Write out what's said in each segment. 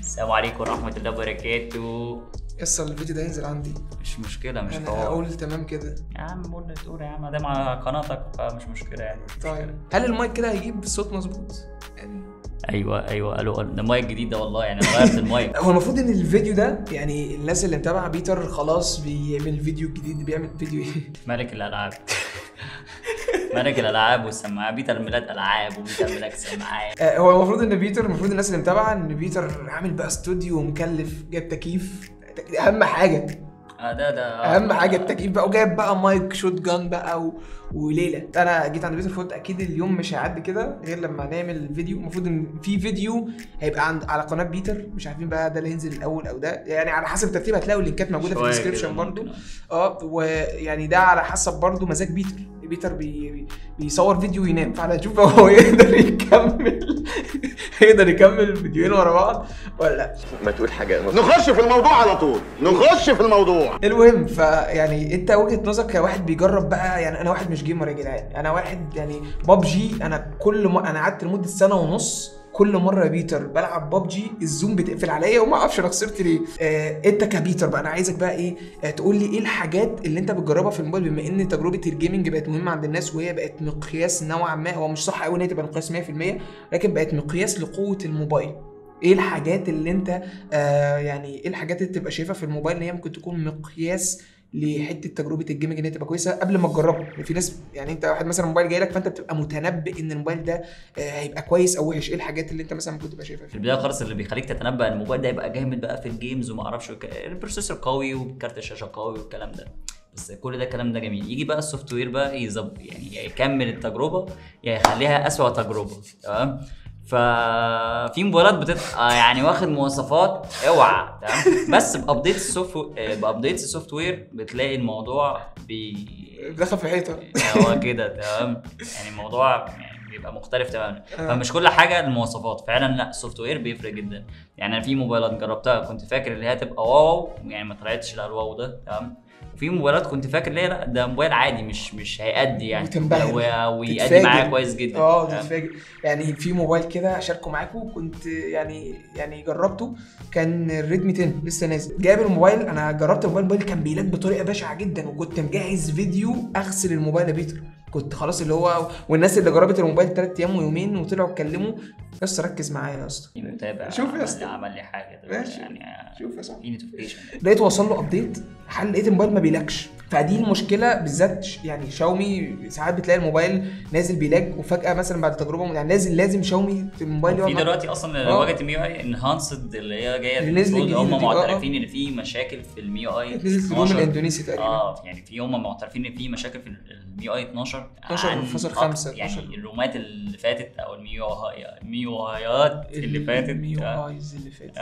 السلام عليكم ورحمة الله وبركاته يسر الفيديو ده ينزل عندي مش مشكلة مش انا حوار هقول تمام كده يا عم قول اللي تقول يا عم ده مع قناتك فمش مشكلة يعني مش مشكلة. طيب هل المايك كده هيجيب الصوت مظبوط يعني ايوه ايوه الو ده مايك جديد ده والله يعني أنا غيرت المايك هو المفروض ان الفيديو ده يعني الناس اللي متابعه بيتر خلاص بيعمل فيديو جديد بيعمل فيديو ايه ملك الالعاب ملك الالعاب والسماعات بيتر ميلاد العاب وبيتر ميلاد سماعات آه، هو المفروض ان بيتر المفروض الناس اللي متابعه ان بيتر عامل بقى استوديو ومكلف جايب تكييف اهم حاجه آه ده ده اهم حاجه التكييف بقى وجايب بقى مايك شوت جان بقى و... وليله انا جيت عند بيتر فقلت اكيد اليوم مش هيعدي كده غير لما نعمل فيديو المفروض ان في فيديو هيبقى عند على قناه بيتر مش عارفين بقى ده اللي هينزل الاول او ده يعني على حسب الترتيب هتلاقوا اللينكات موجوده في شوية الديسكربشن كده برضو ممكن. اه ويعني ده على حسب برضو مزاج بيتر بيتر بي... بي- بيصور فيديو ينام فاحنا هنشوف هو يقدر يكمل يقدر يكمل فيديوهين ورا بعض ولا لا ما تقول حاجه نخش في الموضوع على طول نخش في الموضوع المهم فيعني انت وجهه نظرك كواحد بيجرب بقى يعني انا واحد مش جيمر يا جدعان انا واحد يعني بابجي انا كل ما انا قعدت لمده سنه ونص كل مره يا بيتر بلعب بابجي الزوم بتقفل عليا وما اعرفش انا خسرت ليه آه انت كبيتر بقى انا عايزك بقى ايه آه تقول لي ايه الحاجات اللي انت بتجربها في الموبايل بما ان تجربه الجيمنج بقت مهمه عند الناس وهي بقت مقياس نوعا ما هو مش صح قوي ان هي تبقى مقياس 100% لكن بقت مقياس لقوه الموبايل ايه الحاجات اللي انت آه يعني ايه الحاجات اللي تبقى شايفها في الموبايل ان هي ممكن تكون مقياس لحته تجربه الجيمنج ان هي تبقى كويسه قبل ما تجربها يعني في ناس يعني انت واحد مثلا موبايل جاي لك فانت بتبقى متنبئ ان الموبايل ده آه هيبقى كويس او وحش ايه الحاجات اللي انت مثلا ممكن تبقى شايفها في فيه البدايه خالص اللي بيخليك تتنبأ ان الموبايل ده يبقى جامد بقى في الجيمز وما اعرفش وك... البروسيسور قوي وكارت الشاشه قوي والكلام ده بس كل ده الكلام ده جميل يجي بقى السوفت وير بقى يظبط يعني يا يكمل التجربه يا يخليها اسوأ تجربه تمام ففي موبايلات بتبقى يعني واخد مواصفات اوعى تمام بس بابديت السوفت بابديت السوفت وير بتلاقي الموضوع بي دخل في حيطه هو كده تمام يعني الموضوع يعني بيبقى مختلف تماما آه. فمش كل حاجه المواصفات فعلا لا السوفت وير بيفرق جدا يعني انا في موبايلات جربتها كنت فاكر اللي هي تبقى واو يعني ما طلعتش لا الواو ده تمام وفي موبايلات كنت فاكر اللي هي لا ده موبايل عادي مش مش هيأدي يعني وتنبهر. و- ويأدي تتفاجئ. معايا كويس جدا اه تمام؟ تتفاجئ يعني في موبايل كده شاركه معاكم كنت يعني يعني جربته كان الريدمي 10 لسه نازل جايب الموبايل انا جربت الموبايل الموبايل كان بيلاج بطريقه بشعه جدا وكنت مجهز فيديو اغسل الموبايل يا بيتر كنت خلاص اللي هو والناس اللي جربت الموبايل ثلاث ايام ويومين وطلعوا اتكلموا يا اسطى ركز معايا يا اسطى في متابع شوف يا عمل- اسطى. عمل لي حاجه دلوقتي ماشي. يعني شوف يا صاحبي في نوتيفيكيشن لقيت وصل له ابديت حل لقيت الموبايل ما بيلاكش فدي المشكله بالذات ش- يعني شاومي ساعات بتلاقي الموبايل نازل بيلاج وفجاه مثلا بعد تجربه يعني لازم لازم شاومي الموبايل في يقعد مع- دلوقتي اصلا آه. واجهه الميو اي انهانسد اللي هي جايه اللي نزلت المفروض جديدة هم دي، آه، آه. معترفين ان في مشاكل في الميو اي نزلت اليوم الاندونيسي تقريبا اه يعني في هم معترفين ان في مشاكل في الميو اي 12 12 عن فاصل أك- خمسة، يعني 12. الرومات اللي فاتت او الميو هاي الميو هايات اللي فاتت الميو آه. ايز اللي فاتت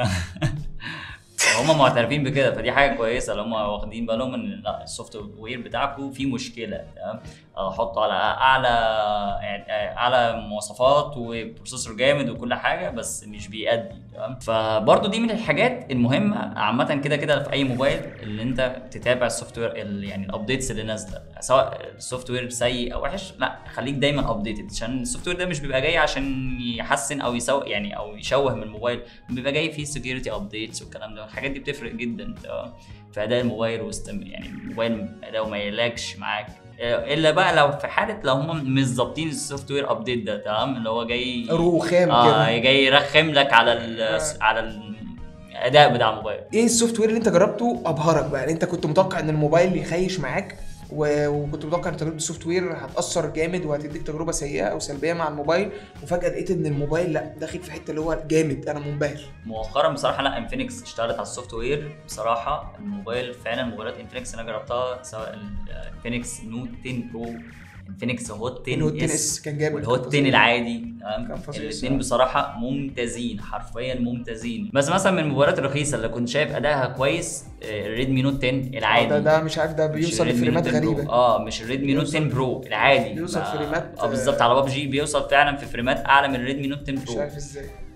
هم معترفين بكده فدي حاجه كويسه اللي هم واخدين بالهم ان لا السوفت وير بتاعكم فيه مشكله تمام آه، حطوا على اعلى يعني آه، اعلى مواصفات وبروسيسور جامد وكل حاجه بس مش بيأدي تمام فبرضه دي من الحاجات المهمه عامه كده كده في اي موبايل اللي انت تتابع السوفت وير ال- يعني الابديتس اللي نازله سواء السوفت وير سيء او وحش لا خليك دايما ابديتد عشان السوفت وير ده مش بيبقى جاي عشان يحسن او يسوء يعني او يشوه من الموبايل بيبقى جاي فيه سكيورتي ابديتس والكلام ده الحاجات دي بتفرق جدا تمام في اداء الموبايل واستم يعني الموبايل اداؤه ما يلاقش معاك آه، الا بقى لو في حاله لو هم مش ظابطين السوفت وير ابديت ده تمام اللي هو جاي رخام اه كده جاي يرخم لك على ال آه. على الاداء بتاع الموبايل ايه السوفت وير اللي انت جربته ابهرك بقى يعني انت كنت متوقع ان الموبايل يخيش معاك و- وكنت متوقع ان تجربه السوفت وير هتاثر جامد وهتديك تجربه سيئه او سلبيه مع الموبايل وفجاه لقيت ان الموبايل لا داخل في حته اللي هو جامد انا منبهر مؤخرا بصراحه لا انفينكس اشتغلت على السوفت وير بصراحه الموبايل فعلا موبايلات انفينكس انا جربتها سواء الانفينكس نوت 10 برو انفينكس هوت الهوت 10 10 اس اس كان جامد والهوت 10 فظيع. العادي كان تمام فظيع الاثنين الصراحة. بصراحه ممتازين حرفيا ممتازين بس مثلا من الموبايلات الرخيصه اللي كنت شايف ادائها كويس الريدمي نوت 10 العادي ده ده مش عارف ده مش بيوصل الريدمي لفريمات نوت 10 برو. غريبه اه مش الريدمي نوت 10 برو العادي بيوصل ما- فريمات، اه بالظبط على بابجي بيوصل فعلا في فريمات اعلى من الريدمي نوت 10 مش برو عارف ازاي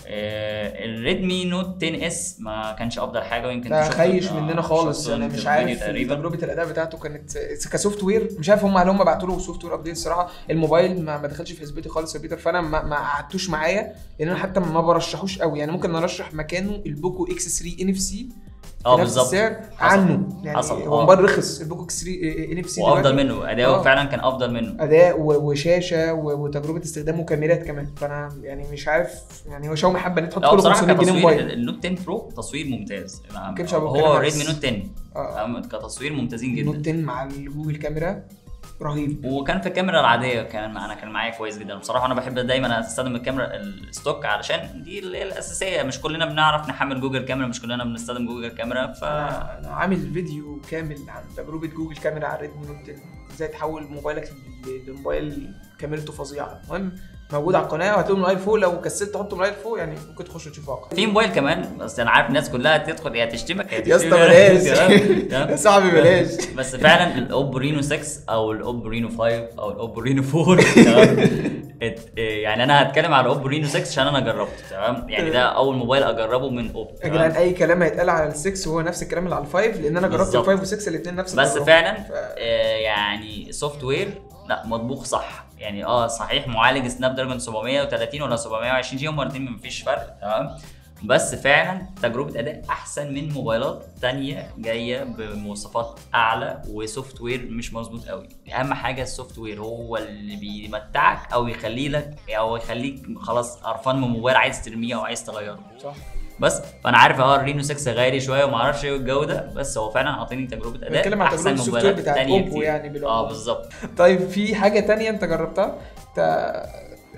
آه، الريدمي نوت 10 اس ما كانش افضل حاجه ويمكن ده شفته- خيش آه، مننا خالص شفته انا في مش الفيديو عارف تقريبا تجربه الاداء بتاعته كانت كسوفت وير مش عارف هم هل هم بعتوا له سوفت وير ابديت الصراحه الموبايل ما, ما دخلش في حسبتي خالص يا بيتر فانا ما, ما قعدتوش معايا لان انا حتى ما برشحوش قوي يعني ممكن ارشح مكانه البوكو اكس 3 ان اف سي اه نفس بالظبط السعر حصل. عنه يعني حصل، هو آه. موبايل رخص البوكو اكس 3 ان اف سي وافضل منه اداؤه آه. فعلا كان افضل منه اداء و- وشاشه و- وتجربه استخدام وكاميرات كمان فانا يعني مش عارف يعني هو شاومي حابه ان تحط لا كله بصراحه 500 جنيه كتصوير موبايل النوت 10 برو تصوير ممتاز كنتش هبقى بتكلم هو على ريدمي الس- نوت 10 اه فاهم؟ كتصوير ممتازين النوت جدا 10 مع الجوجل كاميرا رهيب وكان في الكاميرا العاديه كان انا كان معايا كويس جدا بصراحه انا بحب دايما استخدم الكاميرا الستوك علشان دي اللي هي الاساسيه مش كلنا بنعرف نحمل جوجل كاميرا مش كلنا بنستخدم جوجل كاميرا ف انا أنا عامل فيديو كامل عن تجربه جوجل كاميرا على ريدمي نوت 10 ازاي تحول موبايلك ل- لموبايل كاميرته فظيعه المهم موجود على القناه وهتلاقوا من فوق لو كسلت تحطه من فوق يعني ممكن تخشوا تشوفوا اقوى في موبايل كمان بس انا عارف الناس كلها تدخل يا تشتمك يا يا اسطى تشتمك. بلاش تمام؟ تمام؟ يا صاحبي بلاش بس فعلا الاوبو رينو 6 او الاوبو رينو 5 او الاوبو رينو 4 تمام ات- إيه، يعني انا هتكلم على الاوبو رينو 6 عشان انا جربته تمام يعني ده اول موبايل اجربه من اوبو يا تمام؟ جدعان اي كلام هيتقال على ال6 هو نفس الكلام اللي على ال5 لان انا جربت بالظبط. ال5 و6 الاثنين نفس بس التجربة. فعلا ف- آه، يعني سوفت وير لا مطبوخ صح يعني اه صحيح معالج سناب دراجون 730 ولا 720 جي هم الاثنين مفيش فرق تمام بس فعلا تجربه اداء احسن من موبايلات تانية جايه بمواصفات اعلى وسوفت وير مش مظبوط قوي اهم حاجه السوفت وير هو اللي بيمتعك او يخلي لك او يخليك خلاص قرفان من موبايل عايز ترميه او عايز تغيره صح بس فانا عارف اه الرينو 6 غالي شويه وما اعرفش ايه الجو ده بس هو فعلا عاطيني تجربه اداء بنتكلم عن احسن تجربة من السوفت وير موبايلات بتاعت تانية أوبو كتير. يعني بالعموم. اه بالظبط طيب في حاجه تانية انت جربتها انت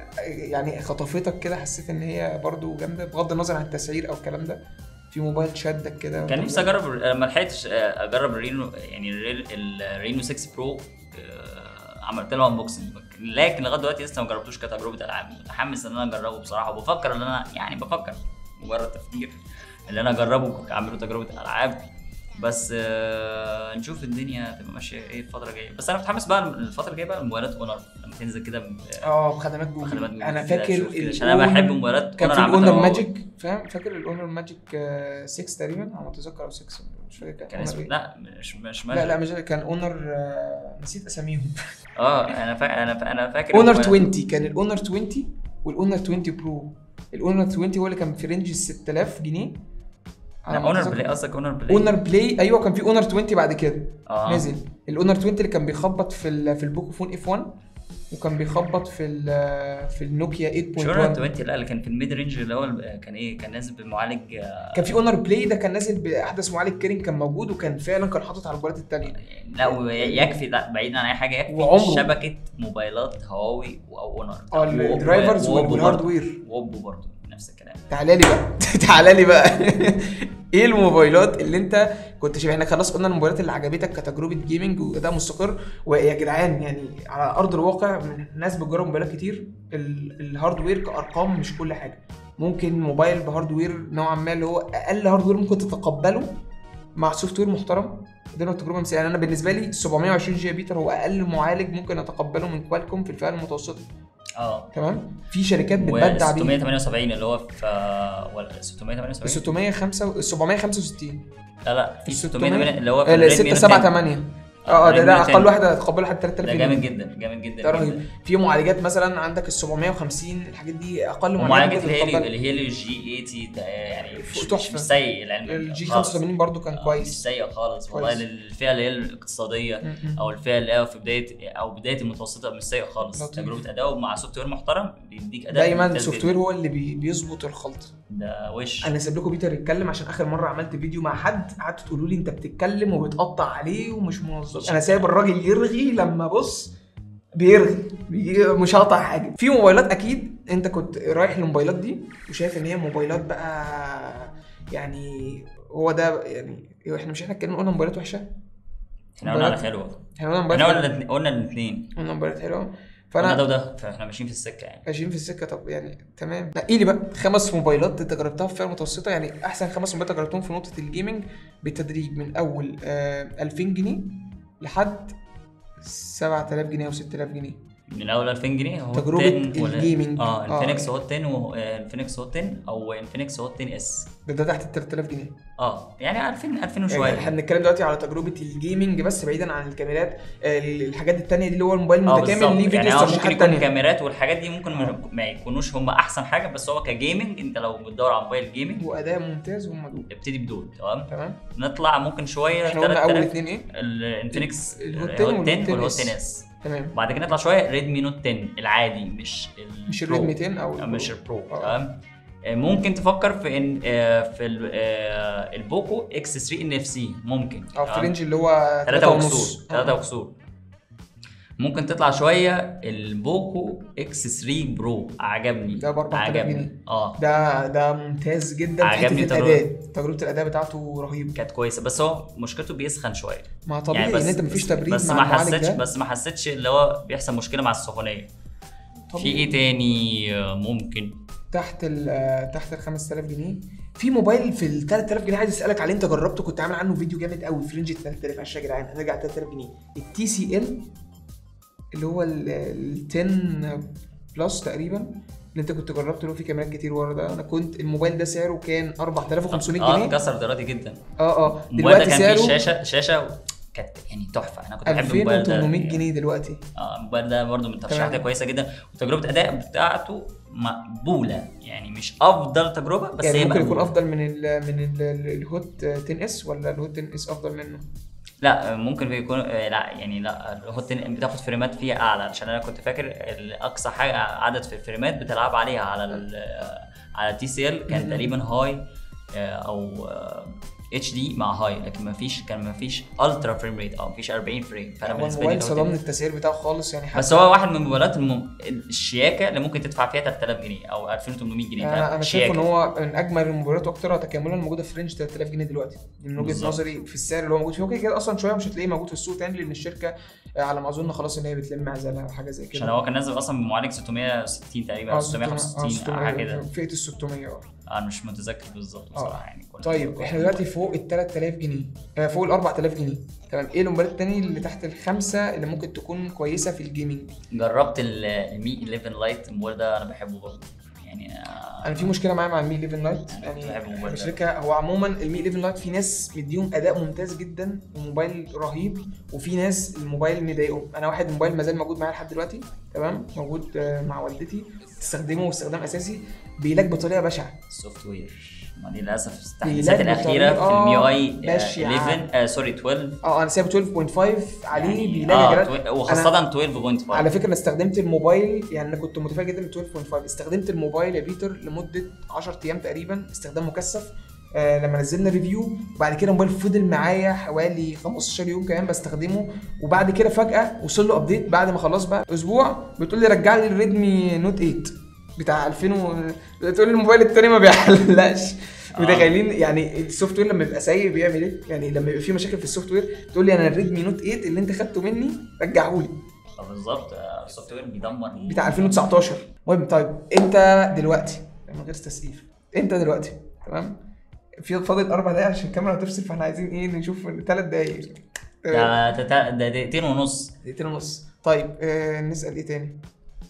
يعني خطفتك كده حسيت ان هي برضو جامده بغض النظر عن التسعير او الكلام ده في موبايل شدك كده كان نفسي اجرب ما لحقتش آه، اجرب الرينو يعني الريل- الرينو 6 برو آه، عملت له انبوكسنج لكن لغايه دلوقتي لسه ما جربتوش كتجربه العاب متحمس ان انا اجربه بصراحه وبفكر ان انا يعني بفكر مجرد تفكير ان انا اجربه اعمله تجربه العاب بس آه نشوف الدنيا تبقى ماشيه ايه الفتره الجايه بس انا متحمس بقى الفتره الجايه بقى الموبايلات اونر لما تنزل كده ب- اه بخدمات جوجل بخدمات جوجل انا كده فاكر أشوف كده، ال- عشان انا بحب موبايلات كان في Honor عامة الاونر هو- ماجيك فاهم فاكر الاونر ماجيك 6 تقريبا على ما اتذكر او 6 مش فاكر كان Honor اسمه إيه. لا مش مش لا لا مش كان اونر آه، نسيت اساميهم اه انا فا... انا فا... انا فاكر اونر الموبايل- 20 كان الاونر 20 والاونر 20 برو الاونر 20 هو اللي كان في رينج ال 6000 جنيه على لا ما اونر أتذكر. بلاي قصدك اونر بلاي اونر بلاي ايوه كان في اونر 20 بعد كده اه نزل الاونر 20 اللي كان بيخبط في ال- في البوكو فون اف 1 وكان بيخبط في ال- في النوكيا مش اونر 8.1 20 لا اللي كان في الميد رينج اللي هو ال- كان ايه كان نازل بمعالج آه، كان في اونر بلاي ده كان نازل باحدث معالج كيرين كان موجود وكان فعلا كان حاطط على الموبايلات الثانيه لا ويكفي لا بعيدا عن اي حاجه يكفي وعمره. شبكه موبايلات هواوي او اونر اه الدرايفرز وأوبو والهاردوير واوبو برضه نفس الكلام تعالى لي بقى تعالى لي بقى ايه الموبايلات اللي انت كنت شايف احنا خلاص قلنا الموبايلات اللي عجبتك كتجربه جيمنج واداء مستقر ويا جدعان يعني على ارض الواقع من ناس بتجرب موبايلات كتير ال- الهاردوير كارقام مش كل حاجه ممكن موبايل بهاردوير نوعا ما اللي هو اقل هاردوير ممكن تتقبله مع سوفت وير محترم ده التجربه مثاليه يعني انا بالنسبه لي 720 جيجا بيتر هو اقل معالج ممكن اتقبله من كوالكوم في الفئه المتوسطه اه تمام في شركات و بتبدع بيه 678 اللي هو في آه، ولا 678 605 765 لا لا في ال 678 اللي هو في ال الريدمي 6 نوت 7 10. 8 اه ده ده الريدمي نوت اقل 10. واحده هتقبله لحد 3000 ده جنيه جامد جدا جامد جدا ده جداً. رهيب في معالجات مثلا عندك ال 750 الحاجات دي اقل معالجات ومعالجات ممكن الهيليو تتقبل. الهيليو جي 80 ده يعني مش, مش, تحفة. مش سيء العلم الجي خالص. 85 برضو كان آه، مش كويس سيء خالص والله كويس. للفئه اللي هي الاقتصاديه م- م. او الفئه اللي هي في بدايه او بدايه المتوسطه مش سيء خالص لطيف. تجربه اداء مع سوفت وير محترم بيديك اداء دايما ممتاز السوفت جداً. وير هو اللي بي- بيظبط الخلطه ده وش انا سايب لكم بيتر يتكلم عشان اخر مره عملت فيديو مع حد قعدتوا تقولوا لي انت بتتكلم وبتقطع عليه ومش منظم انا سايب الراجل يرغي لما بص بيرغي بي- مش هقطع حاجه في موبايلات اكيد انت كنت رايح للموبايلات دي وشايف ان هي موبايلات بقى يعني هو ده يعني احنا مش احنا اتكلمنا قلنا موبايلات وحشه احنا قلنا على حلوه احنا قلنا احنا موبايلات قلنا الاتنين- قلنا الاثنين قلنا موبايلات حلوه قلنا فانا ده وده فاحنا ماشيين في السكه يعني ماشيين في السكه طب يعني تمام نقي لي بقى خمس موبايلات انت جربتها في فئه متوسطه يعني احسن خمس موبايلات جربتهم في نقطه الجيمنج بالتدريج من اول آه 2000 جنيه لحد 7000 جنيه او 6000 جنيه من اول 2000 جنيه هو تجربة 10 ولا- الجيمنج. اه آه. الفينكس هو 10 والفينكس هو 10 او الفينكس هو 10 اس ده, ده تحت ال 3000 جنيه اه يعني 2000 2000 يعني وشويه احنا بنتكلم دلوقتي على تجربه الجيمنج بس بعيدا عن الكاميرات ال- الحاجات التانية دي اللي هو الموبايل اه متكامل بالظبط ليه فيديو يعني اه ممكن ترشيحات يكون تانية كاميرات والحاجات دي ممكن ما- آه. ما يكونوش هم احسن حاجه بس هو كجيمنج انت لو بتدور على موبايل جيمنج واداء ممتاز وهم دول ابتدي بدول تمام تمام نطلع ممكن شويه احنا قلنا اول 3000 اتنين ايه الانفينكس الهوت 10 الهوت 10 والهوت والهوت 10 10 اس. اس تمام بعد كده نطلع شويه ريدمي نوت 10 العادي مش ال مش برو. الريدمي 10 او آه، مش البرو آه. تمام آه، ممكن تفكر في ان آه، في ال- آه، البوكو اكس 3 ان اف سي ممكن او في تمام؟ رينج اللي هو 3 3 وكسور ونص 3 وكسور ممكن تطلع شويه البوكو اكس 3 برو عجبني ده ب 4000 عجبني جنيه. اه ده ده ممتاز جدا في عجبني حته تجربة- الاداء تجربه الاداء بتاعته رهيب كانت كويسه بس هو مشكلته بيسخن شويه ما طبيعي ان انت مفيش تبريد بس مع ما المعالج حسيتش ده بس ما حسيتش اللي هو بيحصل مشكله مع السخونيه في طبيعي. ايه تاني آه، ممكن تحت ال آه، تحت ال 5000 جنيه في موبايل في ال 3000 جنيه عايز اسالك عليه انت جربته كنت عامل عنه فيديو جامد قوي في رينج ال 3000 عشان يا جدعان هنرجع 3000 جنيه التي سي ال اللي هو ال 10 بلس تقريبا اللي انت كنت جربته اللي هو فيه كاميرات كتير ورا ده انا كنت الموبايل ده سعره كان 4500 اه جنيه كسر دلوقتي جدا اه اه الموبايل ده دلوقتي كان فيه سعره شاشه شاشه كانت يعني تحفه انا كنت بحب الموبايل ده 2800 جنيه دلوقتي اه الموبايل ده برضه من الترشيحات تمام. كويسه جدا وتجربه الاداء بتاعته مقبوله يعني مش افضل تجربه بس يعني هي ممكن يكون مقبولة. افضل من ال من ال الهوت 10 اس ولا الهوت 10 اس افضل منه لا ممكن يكون آه، لا يعني لا الهوت 10 بتاخد فريمات فيها اعلى عشان انا كنت فاكر اقصى حاجه عدد في الفريمات بتلعب عليها على ال على التي سي ال كان مم. تقريبا هاي آه، او اتش دي مع هاي لكن ما فيش كان ما فيش الترا فريم ريت او ما فيش 40 فريم فانا هو بالنسبه لي الموبايل الهوت 10 صدمني التسعير بتاعه خالص يعني بس هو واحد من الموبايلات الم... الشياكه اللي ممكن تدفع فيها 3000 جنيه او 2800 جنيه انا فاهم؟ انا شايف ان شياكة. هو من اجمل الموبايلات واكثرها تكاملا موجوده في رينج 3000 جنيه دلوقتي دي من وجهه بالظبط. نظري في السعر اللي هو موجود فيه هو كده كده اصلا شويه مش هتلاقيه موجود في السوق تاني لان الشركه آه، على ما اظن خلاص ان هي بتلم عزلها او حاجه زي كده عشان هو كان نازل اصلا بمعالج 660 تقريبا او 665 او حاجه كده فئه ال 600 اه انا مش متذكر بالظبط بصراحه يعني كنا- طيب احنا دلوقتي فوق ال 3000 جنيه آه، فوق ال 4000 جنيه تمام ايه الموبايلات التانية اللي تحت الخمسه اللي ممكن تكون كويسه في الجيمنج جربت ال- المي 11 لايت الموبايل ده انا بحبه برضه يعني آه، انا في مشكله معايا مع المي 11 لايت أنا يعني كنت بحب الموبايل ده. الشركه هو عموما المي 11 لايت في ناس مديهم اداء ممتاز جدا وموبايل رهيب وفي ناس الموبايل مضايقهم انا واحد موبايل ما زال موجود معايا لحد دلوقتي تمام موجود آه، مع والدتي تستخدمه استخدام اساسي بيلاج بطريقه بشعه السوفت وير ما دي للاسف بيلاقي التحديثات الاخيره في بطريقة الميو اي بشعة. 11 آه سوري 12 اه انا سايب 12.5 عليه يعني بيلاج اه يا جدعان. تو- وخاصه 12.5 على فكره انا استخدمت الموبايل يعني انا كنت متفائل جدا ب 12.5 استخدمت الموبايل يا بيتر لمده 10 ايام تقريبا استخدام مكثف آه لما نزلنا ريفيو وبعد كده الموبايل فضل معايا حوالي 15 يوم كمان بستخدمه وبعد كده فجاه وصل له ابديت بعد ما خلاص بقى اسبوع بتقول لي رجع لي الريدمي نوت 8 بتاع 2000 و... بتقول لي الموبايل التاني ما بيحلقش آه. متخيلين يعني السوفت وير لما بيبقى سيء بيعمل ايه؟ يعني لما يبقى في مشاكل في السوفت وير تقول لي انا الريدمي نوت 8 اللي انت خدته مني رجعه لي آه، بالظبط آه، السوفت وير بيدمر بتاع 2019 المهم طيب انت دلوقتي من غير تسقيف انت دلوقتي تمام في فاضل اربع دقايق عشان الكاميرا هتفصل فاحنا عايزين ايه نشوف ثلاث دقايق تمام. ده ده- ده دقيقتين ونص دقيقتين ونص طيب آه نسال ايه تاني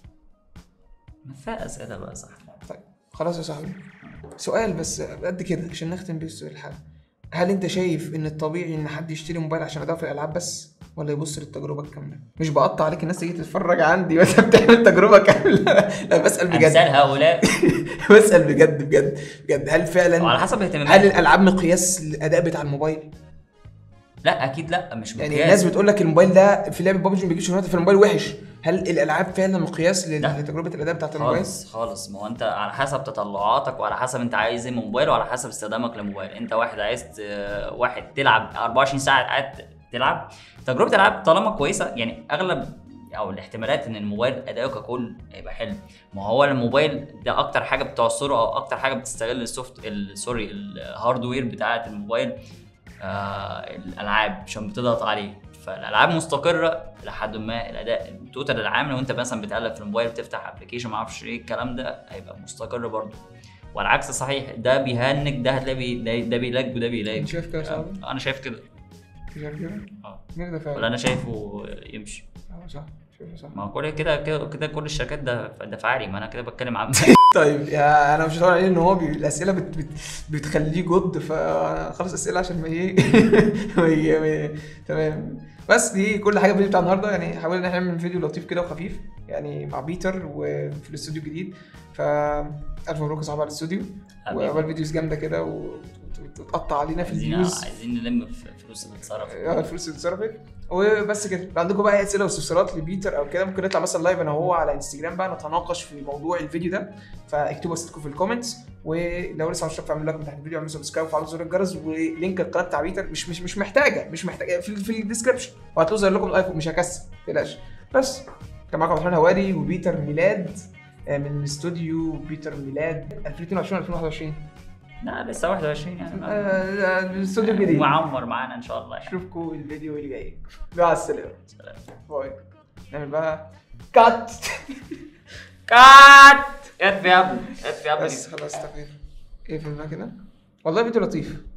ما فيها اسئله بقى صح طيب خلاص يا صاحبي سؤال بس قد كده عشان نختم بيه السؤال الحلقه هل انت شايف ان الطبيعي ان حد يشتري موبايل عشان اداء في الالعاب بس ولا يبص للتجربه الكامله مش بقطع عليك الناس تيجي تتفرج عندي وانت بتعمل تجربه كامله لا بسال بجد امثال هؤلاء بسال بجد بجد بجد هل فعلا وعلى حسب هل اهتمامات الالعاب مقياس الاداء بتاع الموبايل؟ لا اكيد لا مش يعني مقياس. الناس بتقول لك الموبايل ده في لعبه ببجي ما بيجيبش شهادة فالموبايل وحش هل الالعاب فعلا مقياس لل- لا. لتجربه الاداء بتاعت الموبايل؟ خالص خالص ما هو انت على حسب تطلعاتك وعلى حسب انت عايز ايه من موبايل وعلى حسب استخدامك للموبايل انت واحد عايز ت- واحد تلعب 24 ساعه قاعد تلعب تجربه الالعاب طالما كويسه يعني اغلب او الاحتمالات ان الموبايل اداؤه ككل هيبقى حلو ما هو الموبايل ده اكتر حاجه بتعصره او اكتر حاجه بتستغل السوفت ال- سوري الهاردوير بتاعه الموبايل آه الالعاب عشان بتضغط عليه فالالعاب مستقره لحد ما الاداء التوتال العام لو انت مثلا بتقلب في الموبايل بتفتح ابلكيشن ما اعرفش ايه الكلام ده هيبقى مستقر برضه والعكس صحيح ده بيهنج ده هتلاقي بي- ده, ده بيلاج وده بيلاج انت شايف كده يا صاحبي؟ آه، انا شايف كده انت شايف كده؟ اه مين ده ولا فعلا؟ انا شايفه يمشي اه صح شوف صح ما هو كل كده كده كده كل الشركات ده دفعاري ما انا كده بتكلم عن طيب يا انا مش هطول عليه ان هو بي... الاسئله بت... بت... بتخليه جد فخلص اسئله عشان ما ايه ما ي- ما ي- تمام بس دي كل حاجه في الفيديو بتاع النهارده يعني حاولنا ان احنا نعمل فيديو لطيف كده وخفيف يعني مع بيتر وفي الاستوديو الجديد ف الف مبروك يا صاحبي على الاستوديو حبيبي. وعمل فيديوز جامده كده و- وت- وتقطع علينا في عايزين الفيوز عايزين نلم في فلوس اللي اتصرفت اه الفلوس اللي اتصرفت وبس كده لو عندكم بقى أي اسئله واستفسارات لبيتر او كده ممكن نطلع مثلا لايف انا وهو على انستجرام بقى نتناقش في موضوع الفيديو ده فاكتبوا اسئلتكم في الكومنتس ولو لسه مش اشتركتوا اعملوا لايك تحت الفيديو اعملوا سبسكرايب وفعلوا زر الجرس ولينك القناه بتاع بيتر مش مش مش محتاجه مش محتاجه في, في الديسكربشن وهتلاقوا زي لكم الايفون مش هكسل ما تقلقش بس كان معاكم عبد الرحمن هواري وبيتر ميلاد آه، من استوديو بيتر ميلاد 2022 2021 لا لسه 21 يعني ما- آه، الاستوديو الجديد معمر معانا ان شاء الله يعني اشوفكم الفيديو اللي جاي مع السلامه سلام. باي نعمل بقى كات كات اطفي يا ابني اطفي يا ابني بس خلاص تمام اقفل بقى كده والله فيديو لطيف